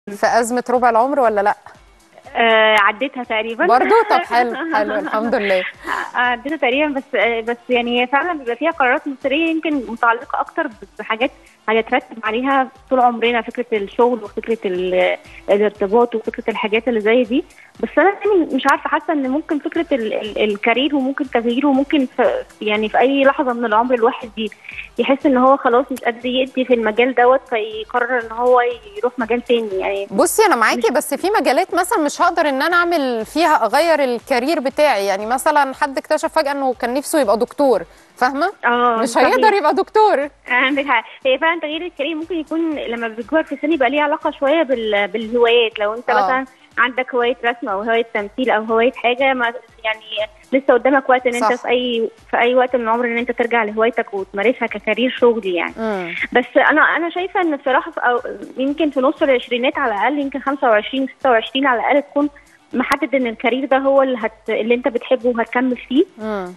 في ازمه ربع العمر ولا لا آه عديتها تقريبا برضو طب حلو حلو الحمد لله عديتها تقريبا بس آه بس يعني هي فعلا بيبقى فيها قرارات مصيريه يمكن متعلقه اكتر بحاجات هيترتب عليها طول عمرنا فكره الشغل وفكره ال- الارتباط وفكره الحاجات اللي زي دي بس انا يعني مش عارفه حاسه ان ممكن فكره ال ال الكارير وممكن تغييره وممكن في يعني في اي لحظه من العمر الواحد ي- يحس ان هو خلاص مش قادر يدي في المجال دوت فيقرر ان هو يروح مجال تاني يعني بصي انا معاكي بس في مجالات مثلا مش هقدر ان انا اعمل فيها اغير الكارير بتاعي يعني مثلا حد اكتشف فجاه انه كان نفسه يبقى دكتور فاهمه اه مش صحيح. هيقدر يبقى دكتور عندك حق هي فعلا تغيير الكارير ممكن يكون لما بتكبر في السن يبقى ليه علاقه شويه بال... بالهوايات لو انت آه. مثلا عندك هوايه رسم او هوايه تمثيل او هوايه حاجه ما يعني لسه قدامك وقت ان انت صح. في اي في اي وقت من العمر ان انت ترجع لهوايتك وتمارسها ككارير شغل يعني مم. بس انا انا شايفه ان بصراحه في أو يمكن في نص العشرينات على الاقل يمكن 25 26 على الاقل تكون محدد ان الكارير ده هو اللي هت... اللي انت بتحبه وهتكمل فيه مم.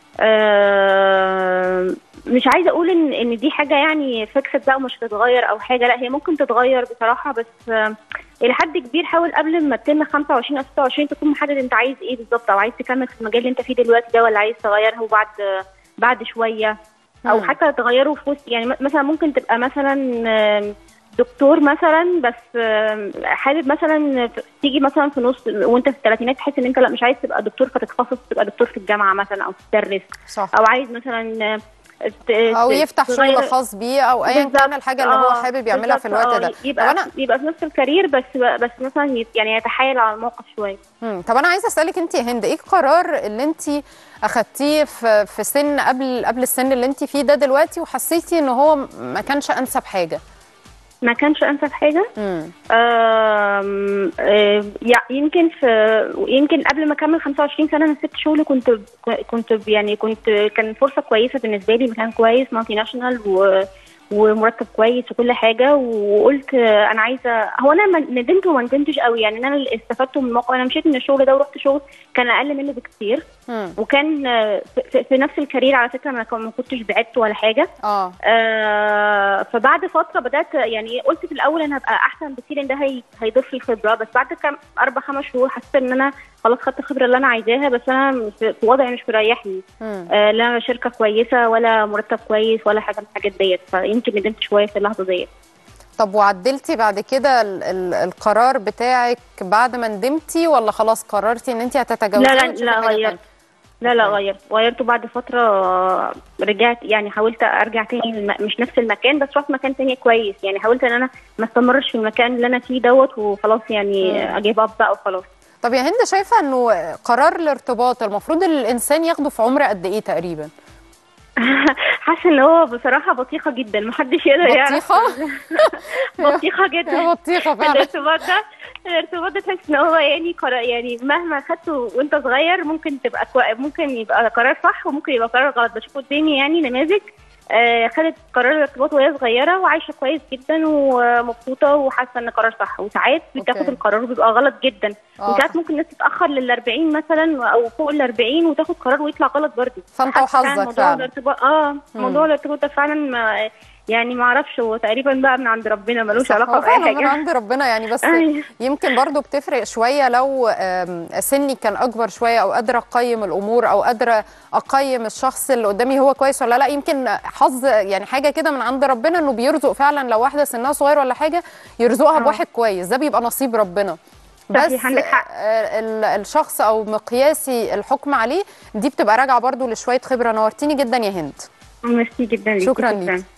آه، مش عايزه اقول ان ان دي حاجه يعني فكست بقى ومش هتتغير او حاجه لا هي ممكن تتغير بصراحه بس آه، الى حد كبير حاول قبل ما تتم 25 او 26 تكون محدد انت عايز ايه بالظبط او عايز تكمل في المجال اللي انت فيه دلوقتي ده ولا عايز تغيره بعد بعد شويه او مم. حتى تغيره في وسط يعني م- مثلا ممكن تبقى مثلا آم، دكتور مثلا بس آم، حابب مثلا ف- تيجي مثلا في نص وانت في الثلاثينات تحس ان انت لا مش عايز تبقى دكتور فتتخصص تبقى دكتور في الجامعه مثلا او تدرس صح او عايز مثلا ت- او ت- يفتح تغير- شغل خاص بيه او ايا بالظبط. كان الحاجه اللي هو آه، حابب يعملها في بالظبط، الوقت آه، ده يبقى طب انا يبقى في نفس الكارير بس بس مثلا يت- يعني يتحايل على الموقف شويه مم. طب انا عايزه اسالك انت يا هند ايه القرار اللي انت اخدتيه في في سن قبل قبل السن اللي انت فيه ده دلوقتي وحسيتي ان هو ما كانش انسب حاجه ما كانش انسب حاجه مم. آم، آه، يع- يمكن في يمكن قبل ما اكمل 25 سنه انا سبت شغل كنت كنت يعني كنت كان فرصه كويسه بالنسبه لي مكان كويس مالتي ناشونال و ومرتب كويس وكل حاجه وقلت آه، انا عايزه هو انا ما- ندمت وما ندمتش قوي يعني إن انا اللي استفدت من الموقع انا مشيت من الشغل ده ورحت شغل كان اقل منه بكتير مم. وكان آه، في- في نفس الكارير على فكره انا ما كنتش بعدت ولا حاجه اه آه فبعد فتره بدات يعني قلت في الاول انا هبقى احسن بكتير ان ده هي هيضيف لي خبره بس بعد كام اربع خمس شهور حسيت ان انا خلاص خدت الخبره اللي انا عايزاها بس انا في في وضع مش مريحني مم. آه لا شركه كويسه ولا مرتب كويس ولا حاجه من الحاجات ديت فيمكن ندمت شويه في اللحظه ديت طب وعدلتي بعد كده ال ال القرار بتاعك بعد ما ندمتي ولا خلاص قررتي ان انت هتتجاوزي لا لا وتشوفي لا حاجة غيرت تانية؟ لا لا أوكي. غيرت غيرته بعد فتره آه، رجعت يعني حاولت ارجع تاني الم- مش نفس المكان بس رحت مكان تاني كويس يعني حاولت ان انا ما استمرش في المكان اللي انا فيه دوت وخلاص يعني مم. اجيب اب بقى وخلاص طب يا هند شايفه انه قرار الارتباط المفروض الانسان ياخده في عمر قد ايه تقريبا حاسه ان هو بصراحه بطيخه جدا محدش يقدر يعرف بطيخه بطيخه جدا يا بطيخه فعلا الارتباط ده الارتباط ده تحس ان هو يعني قرار يعني مهما خدته وانت صغير ممكن تبقى كو... ممكن يبقى قرار صح وممكن يبقى قرار غلط بشوف قدامي يعني نماذج آه خدت قرار الارتباط وهي صغيره وعايشه كويس جدا ومبسوطه وحاسه ان قرار صح وساعات بتاخد أوكي. القرار وبيبقى غلط جدا آه. وساعات ممكن الناس تتاخر لل 40 مثلا او فوق ال 40 وتاخد قرار ويطلع غلط برضه فأنت حاسة فعلاً وحظك موضوع فعلاً. الارتباط اه موضوع الارتباط ده فعلا ما يعني ما اعرفش هو تقريبا بقى من عند ربنا ملوش صح، علاقه هو باي فعلا من حاجه عند ربنا يعني بس أيوة. يمكن برضو بتفرق شويه لو آم، سني كان اكبر شويه او قادره اقيم الامور او قادره اقيم الشخص اللي قدامي هو كويس ولا لا يمكن حظ يعني حاجه كده من عند ربنا انه بيرزق فعلا لو واحده سنها صغير ولا حاجه يرزقها آه. بواحد كويس ده بيبقى نصيب ربنا بس صحيح، عندك حق. آه، ال- الشخص او مقياسي الحكم عليه دي بتبقى راجعه برضو لشويه خبره نورتيني جدا يا هند ميرسي جدا ليكي شكراً ليكي.